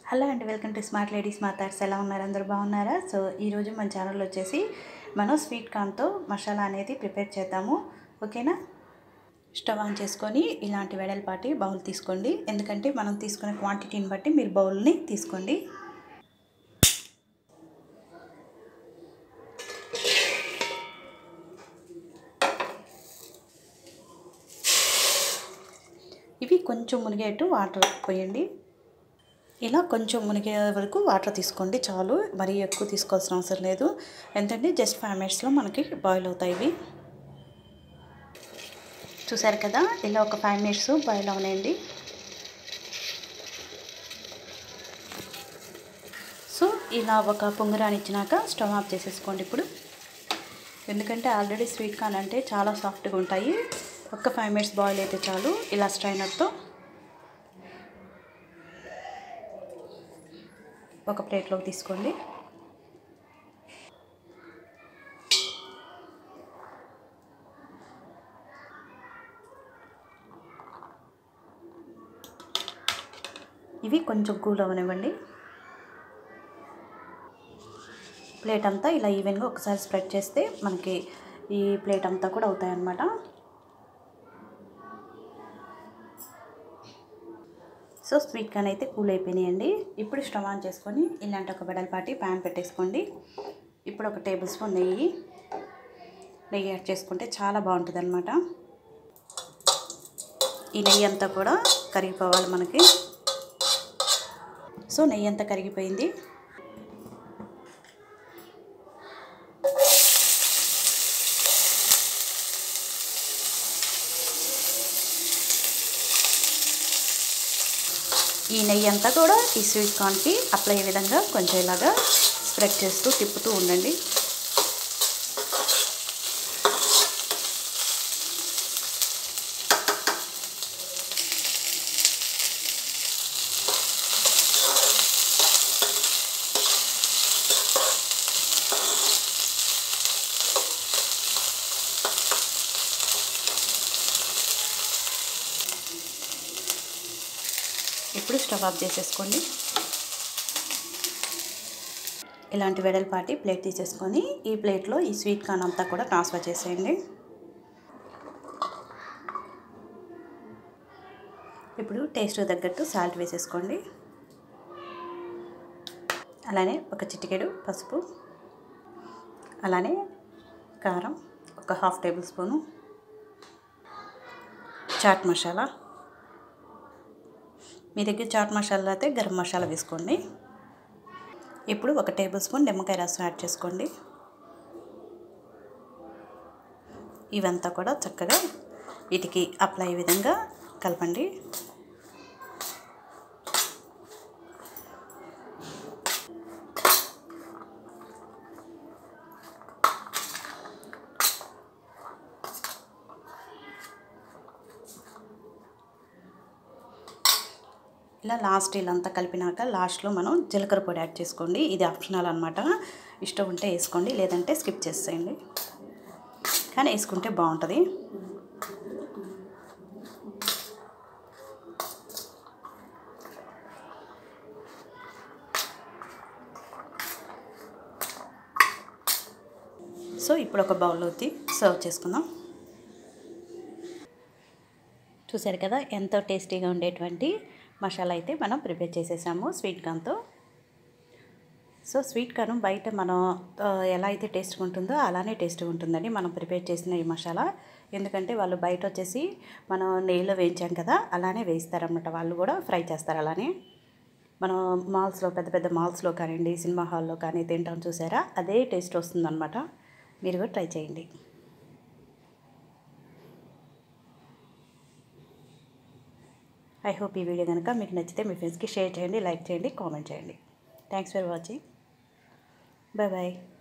hello అండి welcome to smart ladies మాట్లాడ్స్ ఎలా ఉన్నారు అందరూ బాగున్నారా సో ఈరోజు మన ఛానల్ వచ్చేసి మనం స్వీట్ కార్న్తో మసాలా అనేది ప్రిపేర్ చేద్దాము ఓకేనా స్టవ్ ఆన్ చేసుకొని ఇలాంటి వెడల్పాటి బౌల్ తీసుకోండి ఎందుకంటే మనం తీసుకునే క్వాంటిటీని బట్టి మీరు బౌల్ని తీసుకోండి ఇవి కొంచెం మునిగేట్టు వాటర్ పోయండి ఇలా కొంచెం మునిగే వరకు వాటర్ తీసుకోండి చాలు మరీ ఎక్కువ తీసుకోవాల్సిన అవసరం లేదు ఎందుకంటే జస్ట్ ఫైవ్ మినిట్స్లో మనకి బాయిల్ అవుతాయి ఇవి చూసారు కదా ఇలా ఒక ఫైవ్ మినిట్స్ బాయిల్ అవనండి సో ఇలా ఒక పొంగరాని ఇచ్చినాక స్టవ్ ఆఫ్ చేసేసుకోండి ఇప్పుడు ఎందుకంటే ఆల్రెడీ స్వీట్ కార్న్ అంటే చాలా సాఫ్ట్గా ఉంటాయి ఒక్క ఫైవ్ మినిట్స్ బాయిల్ అయితే చాలు ఇలా స్ట్రైనర్తో ఒక ప్లేట్లోకి తీసుకోండి ఇవి కొంచెం కూల్ అవ్వనివ్వండి ప్లేట్ అంతా ఇలా ఈవెన్గా ఒకసారి స్ప్రెడ్ చేస్తే మనకి ఈ ప్లేట్ అంతా కూడా అవుతాయన్నమాట సో స్వీట్ కార్న్ అయితే కూల్ అయిపోయినాయండి ఇప్పుడు స్టవ్ ఆన్ చేసుకొని ఇలాంటి ఒక వెడల్పాటి ప్యాన్ పెట్టేసుకోండి ఇప్పుడు ఒక టేబుల్ స్పూన్ నెయ్యి నెయ్యి యాడ్ చేసుకుంటే చాలా బాగుంటుంది అనమాట ఈ నెయ్యి అంతా కూడా కరిగిపోవాలి మనకి సో నెయ్యి అంతా కరిగిపోయింది ఈ నెయ్యి అంతా కూడా ఈ స్వీట్ కార్న్కి అప్లై అయ్యే విధంగా కొంచెం ఇలాగా స్ప్రెడ్ చేస్తూ తిప్పుతూ ఉండండి ఇప్పుడు స్టవ్ ఆఫ్ చేసేసుకోండి ఇలాంటి వెడల్పాటి ప్లేట్ తీసేసుకొని ఈ ప్లేట్లో ఈ స్వీట్ కార్న్ అంతా కూడా ట్రాన్స్ఫర్ చేసేయండి ఇప్పుడు టేస్ట్ తగ్గట్టు సాల్ట్ వేసేసుకోండి అలానే ఒక చిటికెడు పసుపు అలానే కారం ఒక half table spoon chaat masala మీ దగ్గర చాట్ మసాలా అయితే గరం మసాలా వేసుకోండి ఇప్పుడు ఒక టేబుల్ స్పూన్ నిమ్మకాయ రసం యాడ్ చేసుకోండి ఇవంతా కూడా చక్కగా వీటికి అప్లై అయ్యే విధంగా కలపండి ఇలా లాస్ట్ ఇలాంతా కలిపినాక లాస్ట్లో మనం జీలకర్ర పొడి యాడ్ చేసుకోండి ఇది ఆప్షనల్ అనమాట ఇష్టం ఉంటే వేసుకోండి లేదంటే స్కిప్ చేసేయండి కానీ వేసుకుంటే బాగుంటుంది సో ఇప్పుడు ఒక బౌల్లోకి సర్వ్ చేసుకుందాం చూసారు కదా ఎంతో టేస్టీగా ఉండేటువంటి మసాలా అయితే మనం ప్రిపేర్ చేసేసాము స్వీట్ కార్న్తో సో స్వీట్ కార్న్ బయట మనం ఎలా అయితే టేస్ట్గా ఉంటుందో అలానే టేస్ట్గా ఉంటుందండి మనం ప్రిపేర్ చేసిన ఈ మసాలా ఎందుకంటే వాళ్ళు బయట వచ్చేసి మనం నెయ్యిలో వేయించాం కదా అలానే వేయిస్తారన్నమాట వాళ్ళు కూడా ఫ్రై చేస్తారు అలానే మనం మాల్స్లో పెద్ద పెద్ద మాల్స్లో కానివ్వండి సినిమా హాల్లో కానీ తింటాం చూసారా అదే టేస్ట్ వస్తుందన్నమాట మీరు కూడా ట్రై చేయండి ఐ హోప్ ఈ వీడియో కనుక మీకు నచ్చితే మీ ఫ్రెండ్స్కి షేర్ చేయండి లైక్ చేయండి కామెంట్ చేయండి thanks for watching bye bye